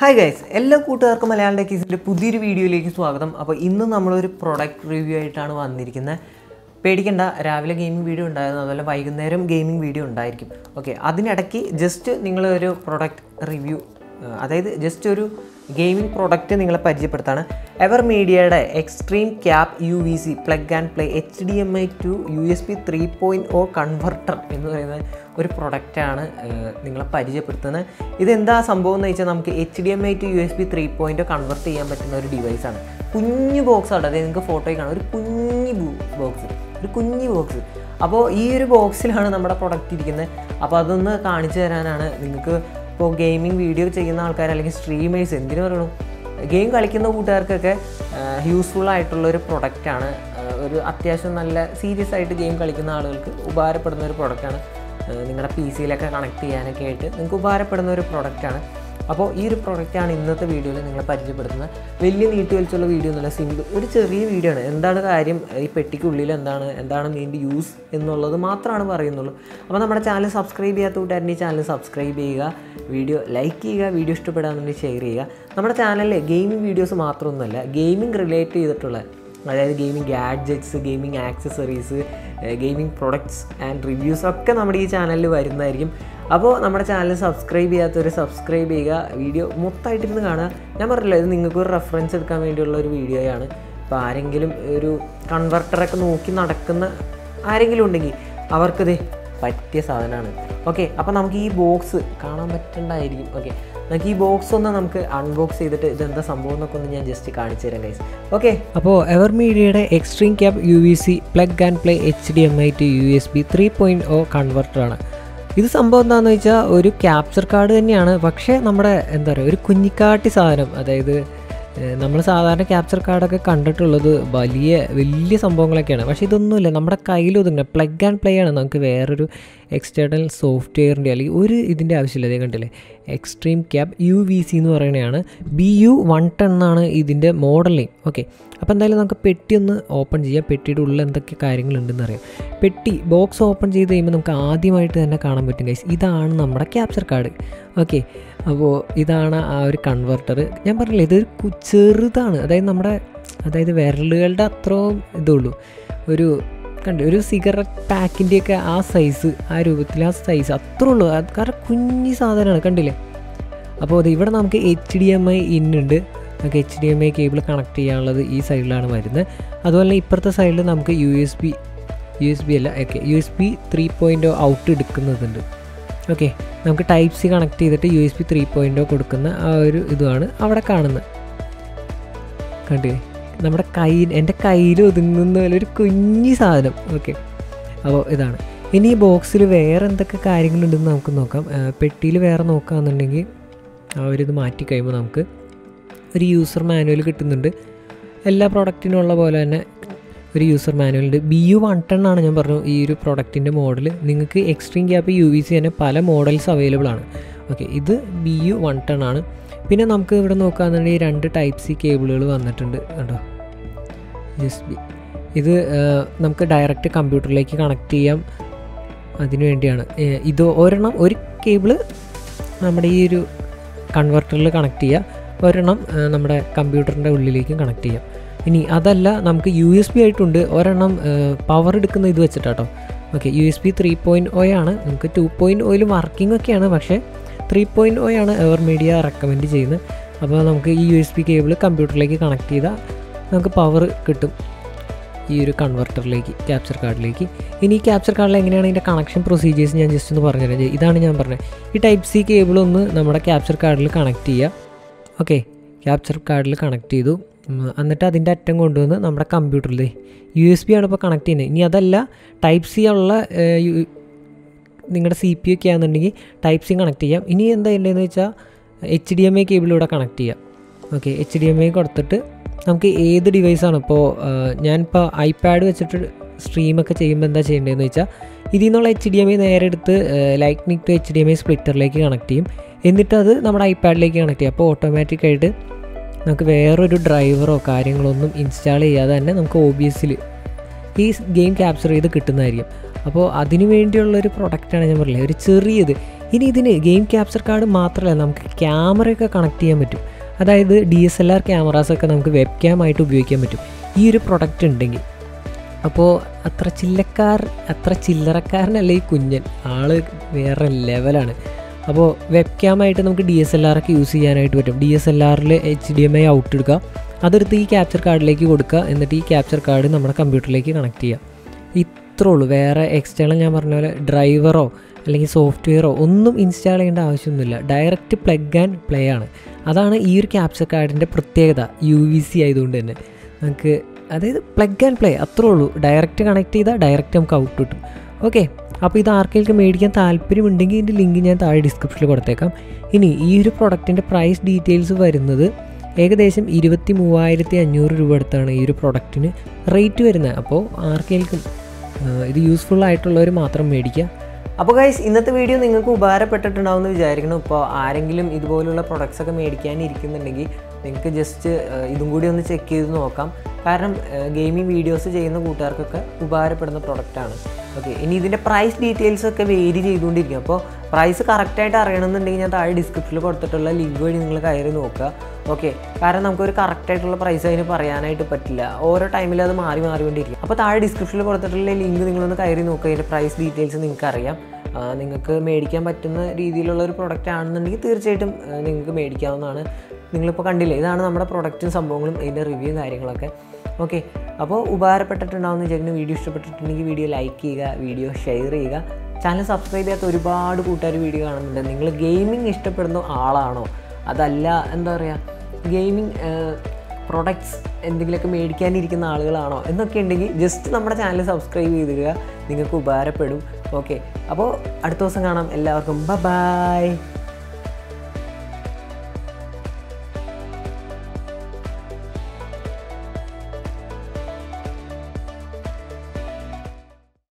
hi guys എല്ലാ കൂട്ടുകാർക്കും മലയാളം ടെക്കീസിൻ്റെ പുതിയൊരു വീഡിയോയിലേക്ക് സ്വാഗതം അപ്പോൾ ഇന്ന് നമ്മളൊരു പ്രൊഡക്റ്റ് റിവ്യൂ ആയിട്ടാണ് വന്നിരിക്കുന്നത് പേടിക്കണ്ട രാവിലെ ഗെയിമിംഗ് വീഡിയോ ഉണ്ടായിരുന്നു അതുപോലെ വൈകുന്നേരം ഗെയിമിംഗ് വീഡിയോ ഉണ്ടായിരിക്കും ഓക്കെ അതിനിടയ്ക്ക് ജസ്റ്റ് നിങ്ങളൊരു പ്രൊഡക്റ്റ് റിവ്യൂ അതായത് ജസ്റ്റ് ഒരു ഗെയിമിംഗ് പ്രോഡക്റ്റ് നിങ്ങളെ പരിചയപ്പെടുത്താണ് എവർ മീഡിയയുടെ extreme cap U V C plug and play H D M I to U S P three point O converter എന്ന് പറയുന്ന ഒരു പ്രൊഡക്റ്റാണ് നിങ്ങളെ പരിചയപ്പെടുത്തുന്നത് ഇതെന്താ സംഭവം എന്ന് വെച്ചാൽ നമുക്ക് H D M I to U S P three point convert ചെയ്യാൻ പറ്റുന്ന ഒരു ഡിവൈസാണ് കുഞ്ഞു ബോക്സ് ആണ് അതായത് നിങ്ങൾക്ക് ഫോട്ടോയിൽ കാണാം ഒരു കുഞ്ഞു ബോക്സ് ഒരു കുഞ്ഞു ബോക്സ് അപ്പോൾ ഈ ഒരു ബോക്സിലാണ് നമ്മുടെ പ്രൊഡക്റ്റ് ഇരിക്കുന്നത് അപ്പോൾ അതൊന്ന് കാണിച്ചു തരാനാണ് നിങ്ങൾക്ക് ഇപ്പോൾ ഗെയിമിംഗ് വീഡിയോ ചെയ്യുന്ന ആൾക്കാർ അല്ലെങ്കിൽ സ്ട്രീമേഴ്സ് എന്തിനു പറയണു ഗെയിം കളിക്കുന്ന കൂട്ടുകാർക്കൊക്കെ യൂസ്ഫുൾ ആയിട്ടുള്ള ഒരു പ്രൊഡക്റ്റാണ് ഒരു അത്യാവശ്യം നല്ല സീരിയസ് ആയിട്ട് ഗെയിം കളിക്കുന്ന ആളുകൾക്ക് ഉപകാരപ്പെടുന്ന ഒരു പ്രൊഡക്റ്റാണ് നിങ്ങളുടെ പി സിയിലൊക്കെ കണക്ട് ചെയ്യാനൊക്കെ ആയിട്ട് നിങ്ങൾക്ക് ഉപകാരപ്പെടുന്ന ഒരു പ്രൊഡക്റ്റാണ് അപ്പോൾ ഈ ഒരു പ്രൊഡക്റ്റാണ് ഇന്നത്തെ വീഡിയോയിൽ നിങ്ങളെ പരിചയപ്പെടുത്തുന്നത് വലിയ നീട്ടി വലിച്ചുള്ള വീഡിയോ ഒന്നുമില്ല സിമ്പിൾ ഒരു ചെറിയ വീഡിയോ ആണ് എന്താണ് കാര്യം ഈ പെട്ടിക്കുള്ളിൽ എന്താണ് എന്താണ് ഇതിൻ്റെ യൂസ് എന്നുള്ളത് മാത്രമാണ് പറയുന്നുള്ളൂ അപ്പോൾ നമ്മുടെ ചാനൽ സബ്സ്ക്രൈബ് ചെയ്യാത്ത കൂട്ടുകാരൻ്റെ ഈ ചാനൽ സബ്സ്ക്രൈബ് ചെയ്യുക വീഡിയോ ലൈക്ക് ചെയ്യുക വീഡിയോ ഇഷ്ടപ്പെടാന്നുണ്ടെങ്കിൽ ഷെയർ ചെയ്യുക നമ്മുടെ ചാനലിൽ ഗെയിമിംഗ് വീഡിയോസ് മാത്രമൊന്നുമല്ല ഗെയിമിംഗ് റിലേറ്റ് ചെയ്തിട്ടുള്ള അതായത് gaming gadgets gaming accessories gaming products and reviews ഒക്കെ നമ്മുടെ ഈ ചാനലിൽ വരുന്നതായിരിക്കും അപ്പോൾ നമ്മുടെ ചാനൽ സബ്സ്ക്രൈബ് ചെയ്യാത്തവർ സബ്സ്ക്രൈബ് ചെയ്യുക വീഡിയോ മൊത്തമായിട്ടിരുന്ന് കാണുക ഞാൻ പറഞ്ഞില്ല ഇത് നിങ്ങൾക്ക് ഒരു റെഫറൻസ് എടുക്കാൻ വേണ്ടിയുള്ള ഒരു വീഡിയോയാണ് ഇപ്പോൾ ആരെങ്കിലും ഒരു കൺവെർട്ടറൊക്കെ നോക്കി നടക്കുന്ന ആരെങ്കിലും ഉണ്ടെങ്കിൽ അവർക്കിത് പറ്റിയ സാധനമാണ് ഓക്കെ അപ്പോൾ നമുക്ക് ഈ ബോക്സ് കാണാൻ പറ്റണ്ടായിരിക്കും ഓക്കെ നമുക്ക് ഈ ബോക്സ് ഒന്ന് നമുക്ക് അൺബോക്സ് ചെയ്തിട്ട് ഇതെന്താ സംഭവം എന്നൊക്കെ ഒന്ന് ഞാൻ ജസ്റ്റ് കാണിച്ചു തരാം ഗൈസ് ഓക്കെ അപ്പോൾ എവർ മീഡിയയുടെ extreme cap U V C plug and play H D M I to U S B three point O കൺവെർട്ടറാണ് ഇത് സംഭവം എന്താണെന്ന് വെച്ചാൽ ഒരു ക്യാപ്ചർ കാർഡ് തന്നെയാണ് പക്ഷേ നമ്മുടെ എന്താ പറയുക ഒരു കുഞ്ഞിക്കാട്ടി സാധനം അതായത് നമ്മൾ സാധാരണ ക്യാപ്ചർ കാർഡൊക്കെ കണ്ടിട്ടുള്ളത് വലിയ വലിയ സംഭവങ്ങളൊക്കെയാണ് പക്ഷേ ഇതൊന്നുമില്ല നമ്മുടെ കയ്യിൽ ഒതുങ്ങുക പ്ലഗ് ആൻഡ് പ്ലേ ആണ് നമുക്ക് വേറൊരു എക്സ്റ്റേണൽ സോഫ്റ്റ്വെയറിൻ്റെ അല്ലെങ്കിൽ ഒരു ഇതിൻ്റെ ആവശ്യമില്ല അതേ കണ്ടില്ലേ extreme cap U V C എന്ന് പറയുന്നതാണ് ബി യു വൺ ടെൻ എന്നാണ് ഇതിൻ്റെ മോഡലിംഗ് ഓക്കെ അപ്പോൾ എന്തായാലും നമുക്ക് പെട്ടി ഒന്ന് ഓപ്പൺ ചെയ്യാം പെട്ടിയുടെ ഉള്ളിൽ എന്തൊക്കെ കാര്യങ്ങളുണ്ടെന്ന് അറിയാം പെട്ടി ബോക്സ് ഓപ്പൺ ചെയ്ത് കഴിയുമ്പോൾ നമുക്ക് ആദ്യമായിട്ട് തന്നെ കാണാൻ പറ്റും ഗൈസ് ഇതാണ് നമ്മുടെ ക്യാപ്ചർ കാർഡ് ഓക്കെ അപ്പോൾ ഇതാണ് ആ ഒരു കൺവെർട്ടർ ഞാൻ പറഞ്ഞില്ലേ ഇതൊരു ചെറുതാണ് അതായത് നമ്മുടെ അതായത് വിരലുകളുടെ അത്രയും ഇതുള്ളൂ ഒരു കണ്ടു ഒരു സിഗരറ്റ് പാക്കിൻ്റെയൊക്കെ ആ സൈസ് ആ രൂപത്തിൽ ആ സൈസ് അത്രേ ഉള്ളൂ അത് കാരണം കുഞ്ഞി സാധനമാണ് കണ്ടില്ലേ അപ്പോൾ അത് ഇവിടെ നമുക്ക് എച്ച് ഡി എം ഐ ഇന്നുണ്ട് നമുക്ക് H D M I cable connect ചെയ്യാനുള്ളത് ഈ സൈഡിലാണ് വരുന്നത് അതുപോലെ ഇപ്പുറത്തെ സൈഡിൽ നമുക്ക് U S B U S B അല്ല okay U S B three point out എടുക്കുന്നതുണ്ട് ഓക്കെ നമുക്ക് ടൈപ്പ് സി കണക്ട് ചെയ്തിട്ട് U S B three point കൊടുക്കുന്ന ആ ഒരു ഇതുമാണ് അവിടെ കാണുന്നത് കണ്ടില്ലേ നമ്മുടെ കൈ എൻ്റെ കയ്യിൽ ഒതുങ്ങുന്ന പോലെ ഒരു കുഞ്ഞി സാധനം ഓക്കെ അപ്പോൾ ഇതാണ് ഇനി ഈ ബോക്സിൽ വേറെ എന്തൊക്കെ കാര്യങ്ങളുണ്ടെന്ന് നമുക്ക് നോക്കാം പെട്ടിയിൽ വേറെ നോക്കുകയാണെന്നുണ്ടെങ്കിൽ അവരിത് മാറ്റി കഴിയുമ്പോൾ നമുക്ക് ഒരു യൂസർ മാനുവൽ കിട്ടുന്നുണ്ട് എല്ലാ പ്രോഡക്റ്റിനും ഉള്ള പോലെ തന്നെ ഒരു യൂസർ മാനുവൽ ഉണ്ട് ബി യു വൺ ടെൺ ആണ് ഞാൻ പറഞ്ഞു ഈ ഒരു പ്രോഡക്റ്റിൻ്റെ മോഡൽ നിങ്ങൾക്ക് extreme cap U V C തന്നെ പല മോഡൽസ് അവൈലബിൾ ആണ് ഓക്കെ ഇത് ബി യു വൺ ടെൺ ആണ് പിന്നെ നമുക്ക് ഇവിടെ നോക്കുകയാണെന്നുണ്ടെങ്കിൽ രണ്ട് ടൈപ്പ് സി കേബിളുകൾ വന്നിട്ടുണ്ട് കണ്ടോ എസ് ബി ഇത് നമുക്ക് ഡയറക്റ്റ് കമ്പ്യൂട്ടറിലേക്ക് കണക്ട് ചെയ്യാം അതിനു വേണ്ടിയാണ് ഇത് ഒരെണ്ണം ഒരു കേബിള് നമ്മുടെ ഈ ഒരു കൺവെർട്ടറിൽ കണക്ട് ചെയ്യുക ഒരെണ്ണം നമ്മുടെ കമ്പ്യൂട്ടറിൻ്റെ ഉള്ളിലേക്കും കണക്ട് ചെയ്യാം ഇനി അതല്ല നമുക്ക് യു എസ് ബി ആയിട്ടുണ്ട് ഒരെണ്ണം പവർ എടുക്കുന്ന ഇത് വെച്ചിട്ടാട്ടോ okay U S B three point O ആണ് നമുക്ക് ടു പോയിൻറ്റ് ഒയിൽ വർക്കിംഗ് ഒക്കെയാണ് പക്ഷേ ത്രീ പോയിൻറ്റ് ഒ ആണ് എവർ മീഡിയ റെക്കമെൻഡ് ചെയ്യുന്നത് അപ്പോൾ നമുക്ക് ഈ യു എസ് ബി കേബിൾ കമ്പ്യൂട്ടറിലേക്ക് കണക്ട് ചെയ്താൽ നമുക്ക് പവർ കിട്ടും ഈ ഒരു കൺവെർട്ടറിലേക്ക് ക്യാപ്ചർ കാർഡിലേക്ക് ഇനി ഈ ക്യാപ്ചർ കാർഡിൽ എങ്ങനെയാണ് ഇതിൻ്റെ കണക്ഷൻ പ്രൊസീജിയേഴ്സ് ഞാൻ ജസ്റ്റ് ഒന്ന് പറഞ്ഞുതരാം ഇതാണ് ഞാൻ പറഞ്ഞത് ഈ ടൈപ്പ് സി കേബിൾ ഒന്ന് നമ്മുടെ ക്യാപ്ചർ കാർഡിൽ കണക്ട് ചെയ്യുക ഓക്കെ ക്യാപ്ചർ കാർഡിൽ കണക്ട് ചെയ്തു എന്നിട്ട് അതിൻ്റെ അറ്റം കൊണ്ടുവന്ന് നമ്മുടെ കമ്പ്യൂട്ടറിൽ യു എസ് ബി ആണ് ഇപ്പോൾ കണക്ട് ചെയ്യുന്നത് ഇനി അതല്ല ടൈപ്പ് സി ഉള്ള നിങ്ങളുടെ സി പി ഒക്കെ ആണെന്നുണ്ടെങ്കിൽ ടൈപ്പ് സി കണക്ട് ചെയ്യാം ഇനി എന്താ ചെയ്യേണ്ടതെന്ന് വെച്ചാൽ എച്ച് ഡി എം ഐ കേബിളിലൂടെ കണക്ട് ചെയ്യാം okay H D M I കൊടുത്തിട്ട് നമുക്ക് ഏത് ഡിവൈസാണ് ഇപ്പോൾ ഞാനിപ്പോൾ ഐപാഡ് വെച്ചിട്ട് സ്ട്രീമൊക്കെ ചെയ്യുമ്പോൾ എന്താ ചെയ്യേണ്ടതെന്ന് വെച്ചാൽ ഇതിൽ നിന്നുള്ള എച്ച് ഡി എം ഐ നേരെ എടുത്ത് lightning to H D M I സ്പ്ലിറ്ററിലേക്ക് കണക്ട് ചെയ്യും എന്നിട്ട് അത് നമ്മുടെ ഐപാഡിലേക്ക് കണക്ട് ചെയ്യും അപ്പോൾ ഓട്ടോമാറ്റിക്കായിട്ട് നമുക്ക് വേറൊരു ഡ്രൈവറോ കാര്യങ്ങളോ ഒന്നും ഇൻസ്റ്റാൾ ചെയ്യാതെ തന്നെ നമുക്ക് ഒ ബി എസിൽ ഈ ഗെയിം ക്യാപ്ചർ ചെയ്ത് കിട്ടുന്നതായിരിക്കും അപ്പോൾ അതിനു വേണ്ടിയുള്ളൊരു പ്രൊഡക്റ്റാണ് ഞാൻ പറഞ്ഞില്ലേ ഒരു ചെറിയത് ഇനി ഇതിന് ഗെയിം ക്യാപ്ചർ കാർഡ് മാത്രമല്ല നമുക്ക് ക്യാമറയൊക്കെ കണക്ട് ചെയ്യാൻ പറ്റും അതായത് ഡി എസ് എൽ ആർ ക്യാമറാസൊക്കെ നമുക്ക് വെബ് ക്യാം ആയിട്ട് ഉപയോഗിക്കാൻ പറ്റും ഈ ഒരു പ്രൊഡക്റ്റ് ഉണ്ടെങ്കിൽ അപ്പോൾ അത്ര ചില്ലക്കാർ അത്ര ചില്ലറക്കാരനല്ല ഈ കുഞ്ഞൻ ആള് വേറെ ലെവലാണ് അപ്പോൾ വെബ് ക്യാമായിട്ട് നമുക്ക് ഡി എസ് എൽ ആർ ഒക്കെ യൂസ് ചെയ്യാനായിട്ട് പറ്റും ഡി എസ് എൽ ആറിൽ H D M I out എടുക്കുക അതെടുത്ത് ഈ ക്യാപ്ചർ കാർഡിലേക്ക് കൊടുക്കുക എന്നിട്ട് ഈ ക്യാപ്ചർ കാർഡ് നമ്മുടെ കമ്പ്യൂട്ടറിലേക്ക് കണക്ട് ചെയ്യുക ഇത്രേ ഉള്ളൂ വേറെ എക്സ്റ്റേണൽ ഞാൻ പറഞ്ഞ പോലെ ഡ്രൈവറോ അല്ലെങ്കിൽ സോഫ്റ്റ്വെയറോ ഒന്നും ഇൻസ്റ്റാൾ ചെയ്യേണ്ട ആവശ്യമൊന്നുമില്ല ഡയറക്റ്റ് പ്ലഗ് ആൻഡ് പ്ലേ ആണ് അതാണ് ഈ ഒരു ക്യാപ്ചർ കാർഡിൻ്റെ പ്രത്യേകത യു വി സി ആയതുകൊണ്ട് തന്നെ നമുക്ക് അതായത് പ്ലഗ് ആൻഡ് പ്ലേ അത്രേ ഉള്ളൂ ഡയറക്റ്റ് കണക്ട് ചെയ്താൽ ഡയറക്റ്റ് നമുക്ക് ഔട്ട് കിട്ടും ഓക്കെ അപ്പോൾ ഇത് ആർക്കെങ്കിലും മേടിക്കാൻ താല്പര്യമുണ്ടെങ്കിൽ ഇതിൻ്റെ ലിങ്ക് ഞാൻ താഴെ ഡിസ്ക്രിപ്ഷനിൽ കൊടുത്തേക്കാം ഇനി ഈ ഒരു പ്രൊഡക്റ്റിൻ്റെ പ്രൈസ് ഡീറ്റെയിൽസ് വരുന്നത് ഏകദേശം ഇരുപത്തി മൂവായിരത്തി അഞ്ഞൂറ് രൂപ അടുത്താണ് ഈ ഒരു പ്രൊഡക്റ്റിന് റേറ്റ് വരുന്നത് അപ്പോൾ ആർക്കെങ്കിലും ഇത് യൂസ്ഫുൾ ആയിട്ടുള്ളവർ മാത്രം മേടിക്കുക അപ്പോൾ ഗൈസ് ഇന്നത്തെ വീഡിയോ നിങ്ങൾക്ക് ഉപകാരപ്പെട്ടിട്ടുണ്ടാവും എന്ന് വിചാരിക്കണം ഇപ്പോൾ ആരെങ്കിലും ഇതുപോലുള്ള പ്രൊഡക്ട്സ് ഒക്കെ മേടിക്കാനിരിക്കുന്നുണ്ടെങ്കിൽ നിങ്ങൾക്ക് ജസ്റ്റ് ഇതും കൂടി ഒന്ന് ചെക്ക് ചെയ്ത് നോക്കാം കാരണം ഗെയിമിംഗ് വീഡിയോസ് ചെയ്യുന്ന കൂട്ടുകാർക്കൊക്കെ ഉപകാരപ്പെടുന്ന പ്രൊഡക്റ്റാണ് ഓക്കെ ഇനി ഇതിൻ്റെ പ്രൈസ് ഡീറ്റെയിൽസ് ഒക്കെ വേരി ചെയ്തുകൊണ്ടിരിക്കും അപ്പോൾ പ്രൈസ് കറക്റ്റായിട്ട് അറിയണമെന്നുണ്ടെങ്കിൽ ഞാൻ താഴെ ഡിസ്ക്രിപ്ഷനിൽ കൊടുത്തിട്ടുള്ള ലിങ്ക് വഴി നിങ്ങൾ കയറി നോക്കുക ഓക്കെ കാരണം നമുക്കൊരു കറക്റ്റായിട്ടുള്ള പ്രൈസ് അതിന് പറയാനായിട്ട് പറ്റില്ല ഓരോ ടൈമിൽ അത് മാറി മാറിക്കൊണ്ടിരിക്കും അപ്പോൾ താഴെ ഡിസ്ക്രിപ്ഷനിൽ കൊടുത്തിട്ടുള്ള ലിങ്ക് നിങ്ങളൊന്ന് കയറി നോക്കുക അതിൻ്റെ പ്രൈസ് ഡീറ്റെയിൽസ് നിങ്ങൾക്ക് അറിയാം ആ, നിങ്ങൾക്ക് മേടിക്കാൻ പറ്റുന്ന രീതിയിലുള്ള ഒരു പ്രൊഡക്റ്റ് ആണെന്നുണ്ടെങ്കിൽ തീർച്ചയായിട്ടും ആ, നിങ്ങൾക്ക് മേടിക്കാവുന്നതാണ് നിങ്ങളിപ്പോൾ കണ്ടില്ലേ ഇതാണ് നമ്മുടെ പ്രൊഡക്റ്റും സംഭവങ്ങളും ഇതിൻ്റെ റിവ്യൂവും കാര്യങ്ങളൊക്കെ ഓക്കെ അപ്പോൾ ഉപകാരപ്പെട്ടിട്ടുണ്ടാവുന്ന വിചാരിക്കുന്ന വീഡിയോ ഇഷ്ടപ്പെട്ടിട്ടുണ്ടെങ്കിൽ വീഡിയോ ലൈക്ക് ചെയ്യുക വീഡിയോ ഷെയർ ചെയ്യുക ചാനൽ സബ്സ്ക്രൈബ് ചെയ്യാത്ത ഒരുപാട് കൂട്ടുകാർ വീഡിയോ കാണുന്നുണ്ട് നിങ്ങൾ ഗെയിമിംഗ് ഇഷ്ടപ്പെടുന്ന ആളാണോ അതല്ല എന്താ പറയുക ഗെയിമിംഗ് പ്രൊഡക്ട്സ് എന്തെങ്കിലുമൊക്കെ മേടിക്കാനിരിക്കുന്ന ആളുകളാണോ എന്നൊക്കെ ഉണ്ടെങ്കിൽ ജസ്റ്റ് നമ്മുടെ ചാനൽ സബ്സ്ക്രൈബ് ചെയ്തിടുക നിങ്ങൾക്ക് ഉപകാരപ്പെടും ഓക്കെ അപ്പോൾ അടുത്ത ദിവസം കാണാം എല്ലാവർക്കും ബ ബായ്